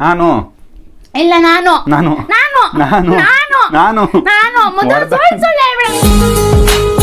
ನಾನು ಇಲ್ಲ ನಾನು ನಾನು ನಾನು ನಾನು ನಾನು ನಾನು ನಾನು ಮೊದಲು ಹೊಡ್ದ- ಸುಳ್ಳು ಸುಳ್ಳು ಹೇಳ್ಬೇಡ.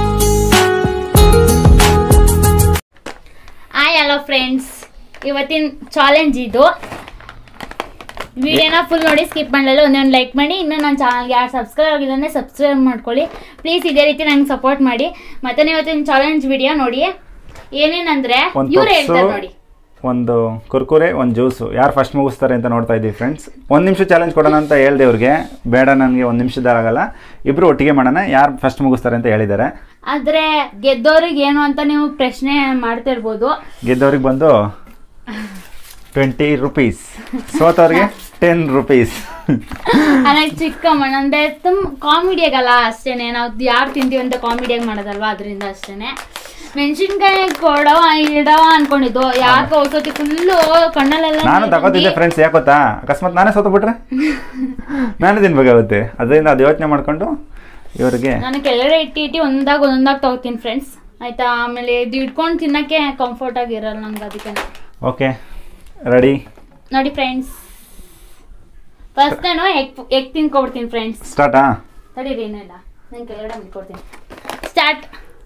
ಹಾಯ್ ಹಲೋ ಫ್ರೆಂಡ್ಸ್ ಇವತ್ತಿನ ಚಾಲೆಂಜ್ ಇದು ವಿಡಿಯೋನ ಫುಲ್ ನೋಡಿ ಸ್ಕಿಪ್ ಮಾಡಲ್ಲ ಒಂದೊಂದು ಲೈಕ್ ಮಾಡಿ ಇನ್ನು ನನ್ನ ಚಾನಲ್ಗೆ ಯಾರು ಸಬ್ಸ್ಕ್ರೈಬ್ ಆಗಿಲ್ಲ ಅಂದರೆ ಸಬ್ಸ್ಕ್ರೈಬ್ ಮಾಡ್ಕೊಳ್ಳಿ ಪ್ಲೀಸ್ ಇದೇ ರೀತಿ ನಂಗೆ ಸಪೋರ್ಟ್ ಮಾಡಿ ಮತ್ತೆ ಇವತ್ತಿನ ಚಾಲೆಂಜ್ ವಿಡಿಯೋ ನೋಡಿ ಏನೇನಂದ್ರೆ ಒಂದು ಇವ್ರು ಹೇಳ್ತಾರೆ ಪಪ್ಸು ನೋಡಿ ಒಂದು ಕುರ್ಕುರೆ ಒಂದು ಜ್ಯೂಸು ಯಾರು ಫಸ್ಟ್ ಮುಗಿಸ್ತಾರೆ ಅಂತ ನೋಡ್ತಾ ಇದ್ದೀವಿ ಫ್ರೆಂಡ್ಸ್ ಒಂದು ನಿಮಿಷ ಚಾಲೆಂಜ್ ಕೊಡೋಣ ಅಂತ ಹೇಳ್ದೆ ಇವ್ರಿಗೆ ಬೇಡ ನನಗೆ ಒಂದು ನಿಮಿಷದಾಗಲ್ಲ ಇಬ್ಬರು ಒಟ್ಟಿಗೆ ಮಾಡೋಣ ಯಾರು ಫಸ್ಟ್ ಮುಗಿಸ್ತಾರೆ ಅಂತ ಹೇಳಿದ್ದಾರೆ ಆದ್ರೆ ಗೆದ್ದವ್ರಿಗೆ ಏನು ಅಂತ ನೀವು ಪ್ರಶ್ನೆ ಮಾಡ್ತಿರ್ಬೋದು ಗೆದ್ದವ್ರಿಗೆ ಬಂದು ಟ್ವೆಂಟಿ ರುಪೀಸ್ ಸೋತವ್ರಿಗೆ ಟೆನ್ ರುಪೀಸ್ ಅಲ್ಲ ಚಿಕ್ಕಮ್ಮಣ್ಣ ಅಂದ್ರೆ ತುಂಬ ಕಾಮಿಡಿಯಾಗಲ್ಲ ಅಷ್ಟೇನೆ ನಾವು ಯಾರು ತಿಂತೀವಿ ಅಂತ ಕಾಮಿಡಿಯಾಗಿ ಮಾಡೋದಲ್ವಾ ಅದರಿಂದ ಅಷ್ಟೇನೆ ಮೆಣಸಿನ್ಕಾಯಿ ಕೊಡವ ಇಡವ ಅನ್ಕೊಂಡಿದ್ದು ಯಾಕೆ ಔಷಧಿ ಫುಲ್ಲು ಕಣ್ಣಲ್ಲೆಲ್ಲ ನಾನು ನೀರ್ ತಗೋತಿದ್ದೆ ಬಂದಿ. ಫ್ರೆಂಡ್ಸ್ ಯಾಕೊತ್ತಾ ಅಕಸ್ಮಾತ್ ನಾನೇ ಸೋತಬಿಟ್ರೆ ನಾನೇ ತಿನ್ಬೇಕಾಗುತ್ತೆ ಅದರಿಂದ ಅದು ಯೋಚನೆ ಮಾಡ್ಕೊಂಡು ಇವರಿಗೆ ನಾನು ಕೆಳಗಡೆ ಇಟ್ಟು ಇಟ್ಟು ಒಂದಾಗ ಒಂದೊಂದಾಗ ತಗೋತೀನಿ ಫ್ರೆಂಡ್ಸ್ ಆಯ್ತಾ ಆಮೇಲೆ ಇದು ಇಟ್ಕೊಂಡು ತಿನ್ನಕ್ಕೆ ಕಂಫರ್ಟ್ ಆಗಿರಲ್ಲ ನಂಗೆ ಅದಕ್ಕೆ ಓಕೆ ರೆಡಿ ನೋಡಿ ಫ್ರೆಂಡ್ಸ್ ಫಸ್ಟ್ ನಾನು ಎಗ್ ಎಗ್ ತಿನ್ಕೊಬಿಡ್ತೀನಿ ಫ್ರೆಂಡ್ಸ್ ಸ್ಟಾರ್ಟಾ ತಡೀರಿ ಏನೂ ಇಲ್ಲ ನಾನು ಕೆಳಗಡೆ ಮುಟ್ಕೊಡ್ತೀನಿ ಸ್ಟಾರ್ಟ್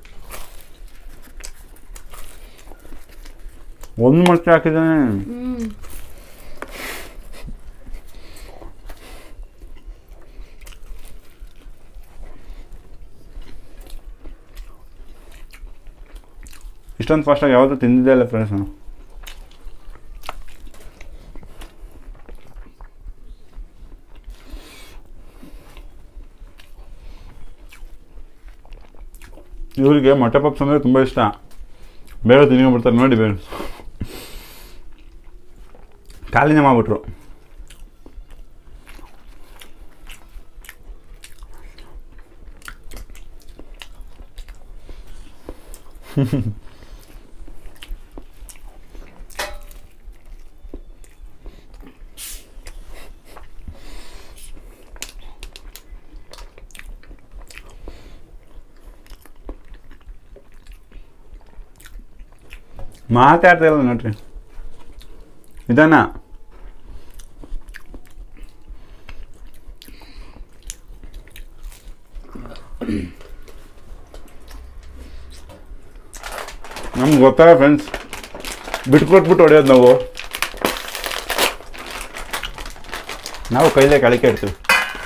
ಒಂದು ಮೊಳಕೆ ಹಾಕಿದ್ದಾನೆ ಹ್ಮ್ ಇಷ್ಟೊಂದು ಫಾಸ್ಟಾಗಿ ಯಾವುದು ತಿಂದಿದ್ದೇ ಇಲ್ಲ ಫ್ರೆಂಡ್ಸ್ ನಾನು ಇವರಿಗೆ ಮೊಟ್ಟೆ ಪಪ್ಸ್ ಅಂದರೆ ತುಂಬ ಇಷ್ಟ ಬೇರೆ ತಿನ್ಕೊಂಡ್ಬಿಡ್ತಾರೆ ನೋಡಿ ಬೇರೆ ಖಾಲಿನೇ ಮಾಡಿಬಿಟ್ರು ಮಾತಾಡ್ತಾ ಇಲ್ಲ ನೋಡ್ರಿ ಇದನ್ನ ನಮ್ಗೆ ಗೊತ್ತಲ್ಲ ಫ್ರೆಂಡ್ಸ್ ಬಿಟ್ಕೊಟ್ಬಿಟ್ಟು ಹೊಡೆಯೋದು ನಾವು ನಾವು ಕೈಲೇ ಕಳಿಕೆ ಇಡ್ತೀವಿ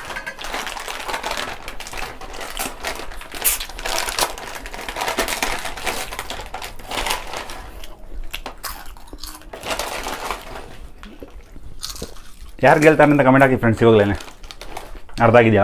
ಯಾರು ಗೆಲ್ತಾರೆ ಅಂತ ಕಮೆಂಟ್ ಹಾಕಿ ಫ್ರೆಂಡ್ಸ್ ಇವಾಗಲೇ ಅರ್ಧ ಆಗಿದೆಯಾ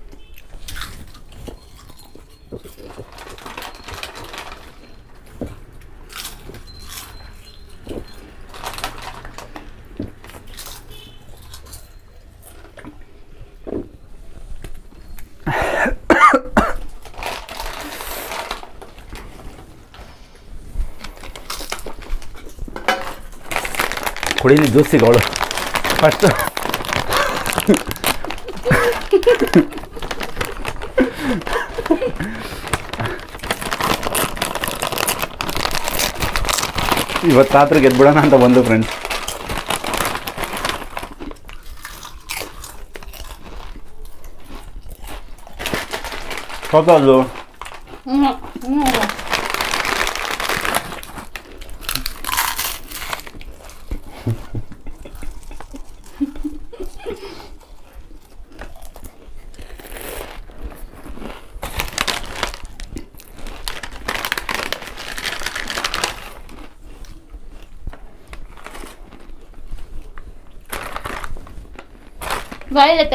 ಕುಡೀಲಿ ಜ್ಯೂಸಿಗೆ ಅವಳು ಫಸ್ಟ್ ಇವತ್ತು ರಾತ್ರಿ ಗೆದ್ಬಿಡೋಣ ಅಂತ ಬಂದು ಫ್ರೆಂಡ್ಸ್ ಅದು ಹ್ಮ್ ಹ್ಮ್ ಬಾಯಿಲತ್ತ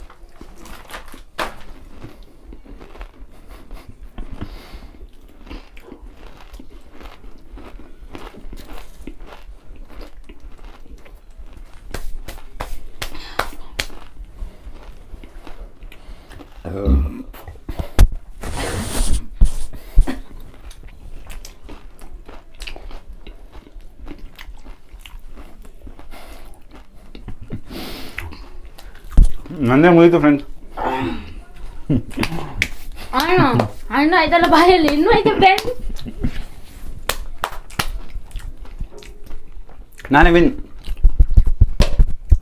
ನನ್ನೇ ಮುಗೀತು ಫ್ರೆಂಡ್ಸ್ ಅಣ್ಣ ಅಣ್ಣ ಆಯ್ತಲ್ಲ ಬಾಯಲ್ಲಿ ಇನ್ನೂ ಐತೆ ಫ್ರೆಂಡ್ ನಾನೇ ವಿನ್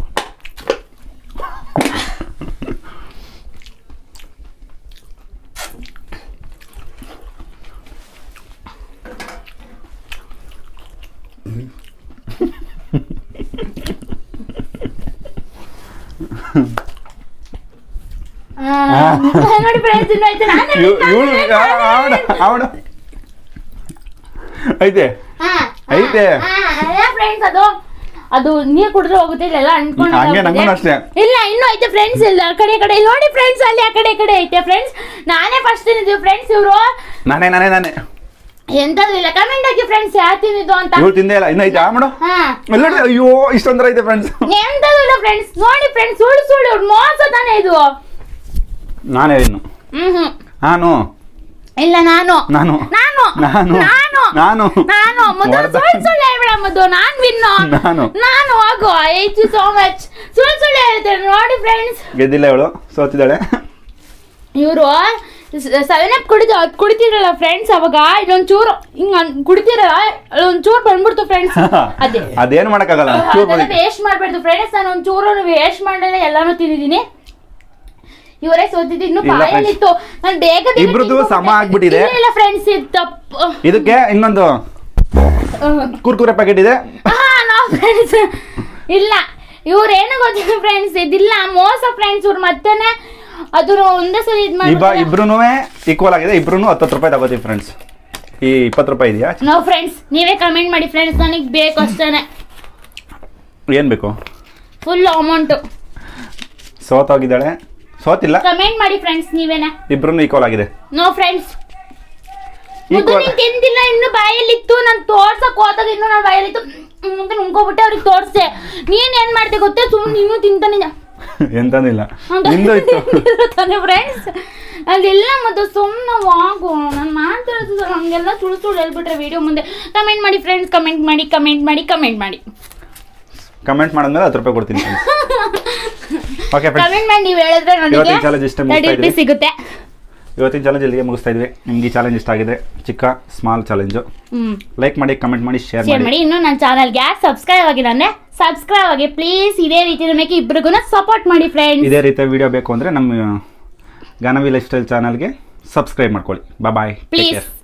ನೋಡಿ ಫ್ರೆಂಡ್ಸ್ ಇನ್ನು ಐತೆ ನಾನೇ ಇವಳು ಅವಡ ಅವಡ ಐತೆ ಐತೆ. ಫ್ರೆಂಡ್ಸ್ ಅದು ಅದು ನೀರ್ ಕುಡಿದ್ರೆ ಹೋಗುತ್ತೆ ಇಲ್ಲೆಲ್ಲ ಅಂಟ್ಕೊಂಡು ಹಂಗೆ ನಂಗೂ ಅಷ್ಟೇ ಇಲ್ಲ ಇನ್ನೂ ಐತೆ ಫ್ರೆಂಡ್ಸ್ ಇಲ್ಲ ಆ ಕಡೆ ಈ ಕಡೆ ಇಲ್ಲಿ ನೋಡಿ ಫ್ರೆಂಡ್ಸ್ ಅಲ್ಲಿ ಆ ಕಡೆ ಈ ಕಡೆ ಐತೆ ಫ್ರೆಂಡ್ಸ್ ನಾನೇ ಫಸ್ಟ್ ತಿಂದಿದ್ವಿ ಫ್ರೆಂಡ್ಸ್ ಇವರು ನಾನೇ ನಾನೇ ನಾನೇ ಎಂತದು ಇಲ್ಲ ಕಮೆಂಟ್ ಹಾಕಿ ಫ್ರೆಂಡ್ಸ್ ಯಾರು ತಿಂದಿದ್ದು ಅಂತ ಇವಳು ತಿಂದೇ ಇಲ್ಲ ಇನ್ನು ಐತೆ ಆ ಮಾಡು ಹಾ ಎಲ್ಲ ನೋಡಿ, ಅಯ್ಯೋ ಇಷ್ಟೊಂದ್ರ ಐತೆ ಫ್ರೆಂಡ್ಸ್ ಎಂತದು ಇಲ್ಲ ಫ್ರೆಂಡ್ಸ್ ನೋಡಿ ಫ್ರೆಂಡ್ಸ್ ಸುಳ್ಳು ಸುಳ್ಳು ಇವ್ರು ಮೋಸ ತಾನೇ ಇದು ನಾನೇ ಇನ್ನು ಹ್ಮ್ ಹ್ಮ್ ನಾನು ಇಲ್ಲ ನಾನು ನಾನು ನಾನು ನಾನು ನಾನು ನಾನು ನಾನು ಮೊದಲು ಹೊಡ್ದ- ಸುಳ್ಳು ಸುಳ್ಳು ಹೇಳ್ಬೇಡ ಮದ್ದು ನಾನ್ ವಿನ್ನು ನಾನು. ನಾನು ಹೋಗು ಐ ಯು ಸೋ ಮಚ್ ಸುಳ್ಳು ಸುಳ್ಳು ಹೇಳ್ತೇನೆ ನೋಡಿ ಫ್ರೆಂಡ್ಸ್ ಗೆದ್ದಿಲ್ಲ ಇವಳು ಸೋತಿದ್ದಾಳೆ ಇವರು ಸೆವೆನ್ ಅಪ್ ಕುಡಿದು ಅದು ಕುಡಿತಿರಲ್ಲ ಫ್ರೆಂಡ್ಸ್ ಅವಾಗ ಇದೊಂದ್ ಚೂರು ಹಿಂಗ ಕುಡಿತಿರಲ್ಲ ಒಂದ್ ಚೂರು ಬಂದ್ಬಿಡ್ತು ಫ್ರೆಂಡ್ಸ್ ಅದೇ ಅದೇನು ಮಾಡಕ್ಕಾಗಲ್ಲ ಚೂರ್ ಅದೆಲ್ಲ ಬದಿ ವೇಸ್ಟ್ ಮಾಡ್ಬಾರ್ದು ಫ್ರೆಂಡ್ಸ್ ನಾನು ಒಂದ್ ಚೂರು ವೇಸ್ಟ್ ಮಾಡಲ್ಲ ಎಲ್ಲಾನು ತಿಂದಿದ್ದೀನಿ ಇವರೇ ಸೋತಿದ್ದು ಇನ್ನು ಇಲ್ಲ ಬಾಯಲ್ಲಿ ಇತ್ತು ನಾನು ಬೇಗ ಬೇಗ ಇಬ್ರದ್ದು ತಿಂದ್ಬಿಟ್ಟೆ. ಸಮ ಆಗ್ಬಿಟ್ಟಿದೆ. ಇಲ್ಲ, ಇಲ್ಲ ಫ್ರೆಂಡ್ಸ್ ಇದು ತಪ್ಪು ಇದಕ್ಕೆ ಇನ್ನೊಂದು ಕುರ್ಕುರೆ ಪ್ಯಾಕೆಟ್ ಇದೆ ಹಾ ನಾವು ಫ್ರೆಂಡ್ಸ್ ಇಲ್ಲ ಇವ್ರು ಏನು ಗೊತ್ತಿಲ್ಲ ಫ್ರೆಂಡ್ಸ್ ಇದಿಲ್ಲ ಮೋಸ ಫ್ರೆಂಡ್ಸ್ ಇವ್ರು ಮತ್ತೇನೆ ಅದು ಒಂದೇ ಸಲ ಇದ್ ಇಬ್ಬ ಮಾಡಿ ಇಬ್ರು ಈಕ್ವಲ್ ಆಗಿದೆ ಇಬ್ರು ಹತ್ತತ್ತು ರೂಪಾಯಿ ತಗೋತೀವಿ ಫ್ರೆಂಡ್ಸ್ ಈ ಇಪ್ಪತ್ತು ರೂಪಾಯಿ ಇದೆಯಾ ನಾವು ಫ್ರೆಂಡ್ಸ್ ನೀವೇ ಕಮೆಂಟ್ ಮಾಡಿ ಫ್ರೆಂಡ್ಸ್ ನನಗೆ ಬೇಕು ಅಷ್ಟೇನೆ ಏನು ಬೇಕು ಫುಲ್ ಅಮೌಂಟ್ ಸೋತೋಗಿದ್ದಾಳೆ ಸೋತಿಲ್ಲ ಕಮೆಂಟ್ ಮಾಡಿ ಫ್ರೆಂಡ್ಸ್ ನೀವೇನೆ ಇಬ್ರು ಈಕ್ವಲ್ ಆಗಿದೆ ನೋ ಫ್ರೆಂಡ್ಸ್ ಮುದ್ದು ಈಕ್ವಲ್ ನೀನ್ ತಿಂದಿಲ್ಲ ಇನ್ನು ಬಾಯಲ್ಲಿತ್ತು ನಾನು ತೋರ್ಸಕ್ ಹೋದಾಗ ಇನ್ನು ನಾನು ಬಾಯಲ್ಲಿತ್ತು ಹ್ಮ್ ಅಂತ ನುಂಗ್ಕೊಬಿಟ್ಟೆ ಅವ್ರಿಗೆ ತೋರ್ಸೆ ನೀನ್ ಏನ್ ಮಾಡ್ದೆ ಗೊತ್ತೇ ಸುಮ್ಮನೆ ನೀನು ತಿಂತಾನೆ ಎಂತನಿಲ್ಲ ನಿಂದು ಇತ್ತು ತಾನೆ ಫ್ರೆಂಡ್ಸ್ ಅದೆಲ್ಲ ಮತ್ತೆ ಸುಮ್ಮನೆ ವಾಗು ನಾನು ಮಾತಾಡೋದು ಹಂಗೆಲ್ಲ ಸುಳ್ಳು ಸುಳ್ಳು ಹೇಳ್ಬಿಟ್ರೆ ವಿಡಿಯೋ ಮುಂದೆ ಕಮೆಂಟ್ ಮಾಡಿ ಫ್ರೆಂಡ್ಸ್ ಕಮೆಂಟ್ ಮಾಡಿ ಕಮೆಂಟ್ ಮಾಡಿ ಕಮೆಂಟ್ ಮಾಡಿ ಕಮೆಂಟ್ ಮಾಡಿದ್ಮೇಲೆ ಹತ್ತು ರೂಪಾಯಿ ಕೊಡ್ತೀನಿ ಓಕೆ ಫ್ರೆಂಡ್ಸ್ ಕಮೆಂಟ್ ಮಾಡಿ ನೀವು ಹೇಳಿದ್ರೆ ಇವತ್ತಿನ challenge ಇಷ್ಟೇ ನನಗೆ ಮುಗಿಸ್ತಾ ತರ್ಟಿ ರುಪೀಸ್ ಸಿಗುತ್ತೆ ಇವತ್ತಿನ ಚಾಲೆಂಜ್ ಇಲ್ಲಿಗೆ ಮುಗಿಸ್ತಾ ಇದ್ವಿ ನಿಮ್ಗೆ ಈ ಚಾಲೆಂಜ್ ಇಷ್ಟ ಆಗಿದೆ ಚಿಕ್ಕ ಸ್ಮಾಲ್ ಚಾಲೆಂಜು ಹ್ಮ್ ಲೈಕ್ ಮಾಡಿ ಕಮೆಂಟ್ ಮಾಡಿ ಶೇರ್ ಶೇರ್ ಮಾಡಿ ಮಾಡಿ ಇನ್ನು ನನ್ನ ಚಾನಲ್ಗೆ ಯಾರು ಸಬ್ಸ್ಕ್ರೈಬ್ ಆಗಿಲ್ಲ ಅಂದ್ರೆ ಸಬ್ಸ್ಕ್ರೈಬ್ ಆಗಿ ಪ್ಲೀಸ್ ಇದೇ ರೀತಿ ನಮಗೆ ಇಬ್ರಿಗೂ ಸಪೋರ್ಟ್ ಮಾಡಿ ಫ್ರೆಂಡ್ಸ್ ಇದೇ ರೀತಿಯ ವಿಡಿಯೋ ಬೇಕು ಅಂದರೆ ನಮ್ಮ ಗಾನವಿ ಲೈಫ್ ಸ್ಟೈಲ್ ಚಾನಲ್ಗೆ ಸಬ್ಸ್ಕ್ರೈಬ್ ಮಾಡ್ಕೊಳ್ಳಿ ಬಾಯ್ ಟೇಕ್ ಪ್ಲೀಸ್ ಕೇರ್